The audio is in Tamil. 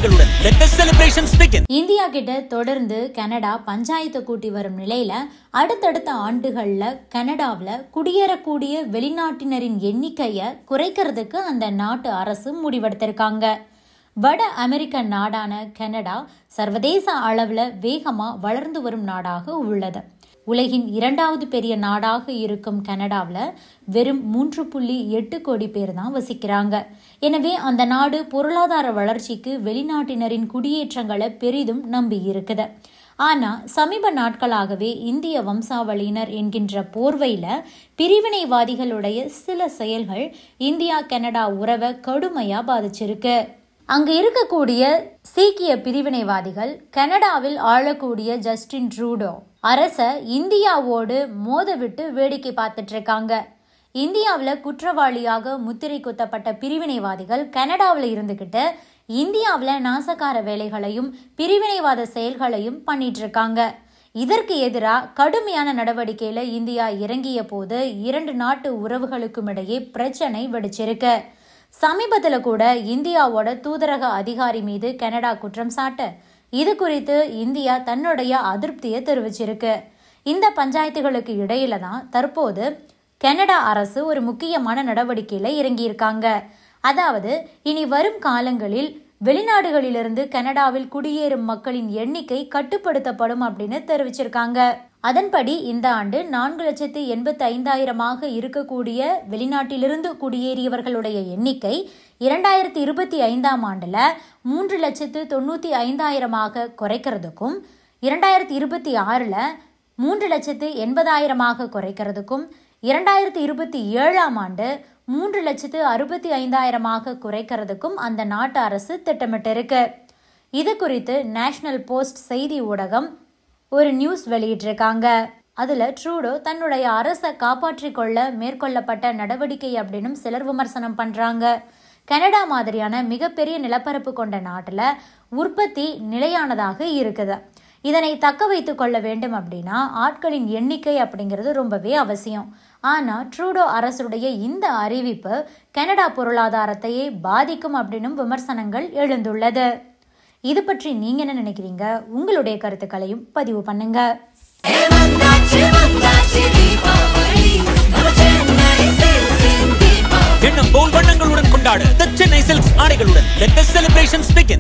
ஆடைகளுடன் let the celebrations begin India கிட்ட தொடர்ந்து கனடா பஞ்சாயத்து கூட்டி வரும் நிலையில அடுத்தடுத்த ஆண்டுகள்ல கனடாவில் குடியேறக்கூடிய வெளிநாட்டினரின் எண்ணிக்கையை குறைக்கிறதுக்கு அந்த நாட்டு அரசு முடிவெடுத்திருக்காங்க வட அமெரிக்க நாடான கனடா சர்வதேச அளவில் வேகமாக வளர்ந்து வரும் நாடாக உள்ளது உலகின் இரண்டாவது பெரிய நாடாக இருக்கும் கனடாவில் வெறும் மூன்று புள்ளி எட்டு கோடி பேர் தான் வசிக்கிறாங்க எனவே அந்த நாடு பொருளாதார வளர்ச்சிக்கு வெளிநாட்டினரின் குடியேற்றங்களை பெரிதும் நம்பி இருக்குது ஆனா சமீப நாட்களாகவே இந்திய வம்சாவளியினர் என்கின்ற போர்வையில பிரிவினைவாதிகளுடைய சில செயல்கள் இந்தியா கனடா உறவை கடுமையா பாதிச்சிருக்கு அங்க இருக்கக்கூடிய சீக்கிய பிரிவினைவாதிகள் கனடாவில் ஆளக்கூடிய ஜஸ்டின் ட்ரூடோ அரச இந்தியாவோடு மோத விட்டு வேடிக்கை பார்த்துட்டு இருக்காங்க இந்தியாவில் குற்றவாளியாக முத்திரை குத்தப்பட்ட பிரிவினைவாதிகள் கனடாவில் இருந்துக்கிட்டு இந்தியாவில் நாசகார வேலைகளையும் பிரிவினைவாத செயல்களையும் பண்ணிட்டு இருக்காங்க இதற்கு எதிராக கடுமையான நடவடிக்கையில இந்தியா இறங்கிய போது இரண்டு நாட்டு உறவுகளுக்கும் இடையே பிரச்சனை வெடிச்சிருக்கு சமீபத்தில் கூட இந்தியாவோட தூதரக அதிகாரி மீது கனடா குற்றம் சாட்ட இது குறித்து இந்தியா தன்னுடைய அதிருப்தியை தெரிவிச்சிருக்கு இந்த பஞ்சாயத்துகளுக்கு இடையில தான் தற்போது கனடா அரசு ஒரு முக்கியமான நடவடிக்கையில இறங்கியிருக்காங்க அதாவது இனி வரும் காலங்களில் வெளிநாடுகளிலிருந்து கனடாவில் குடியேறும் மக்களின் எண்ணிக்கை கட்டுப்படுத்தப்படும் அப்படின்னு தெரிவிச்சிருக்காங்க அதன்படி இந்த ஆண்டு நான்கு லட்சத்து எண்பத்தி ஐந்தாயிரமாக இருக்கக்கூடிய வெளிநாட்டிலிருந்து குடியேறியவர்களுடைய எண்ணிக்கை இரண்டாயிரத்தி இருபத்தி ஐந்தாம் ஆண்டுல மூன்று லட்சத்து தொண்ணூத்தி ஐந்தாயிரமாக குறைக்கிறதுக்கும் இரண்டாயிரத்தி இருபத்தி ஆறுல மூன்று லட்சத்து எண்பதாயிரமாக குறைக்கிறதுக்கும் இரண்டாயிரத்தி இருபத்தி ஏழாம் ஆண்டு மூன்று லட்சத்து அறுபத்தி ஐந்தாயிரமாக குறைக்கிறதுக்கும் அந்த நாட்டு அரசு திட்டமிட்டிருக்கு இது குறித்து நேஷனல் போஸ்ட் செய்தி ஊடகம் ஒரு நியூஸ் வெளியிட்டிருக்காங்க அதில் ட்ரூடோ தன்னுடைய அரசை காப்பாற்றிக் கொள்ள மேற்கொள்ளப்பட்ட நடவடிக்கை அப்படின்னும் சிலர் விமர்சனம் பண்ணுறாங்க கனடா மாதிரியான மிகப்பெரிய நிலப்பரப்பு கொண்ட நாட்டில் உற்பத்தி நிலையானதாக இருக்குது இதனை தக்க வைத்து கொள்ள வேண்டும் அப்படின்னா ஆட்களின் எண்ணிக்கை அப்படிங்கிறது ரொம்பவே அவசியம் ஆனால் ட்ரூடோ அரசுடைய இந்த அறிவிப்பு கனடா பொருளாதாரத்தையே பாதிக்கும் அப்படின்னும் விமர்சனங்கள் எழுந்துள்ளது இது பற்றி நீங்க என்ன நினைக்கிறீங்க உங்களுடைய கருத்துக்களையும் பதிவு பண்ணுங்க எண்ணம் போல் வண்ணங்களுடன் கொண்டாட the சென்னை சில்க்ஸ் ஆடைகளுடன் let the celebrations begin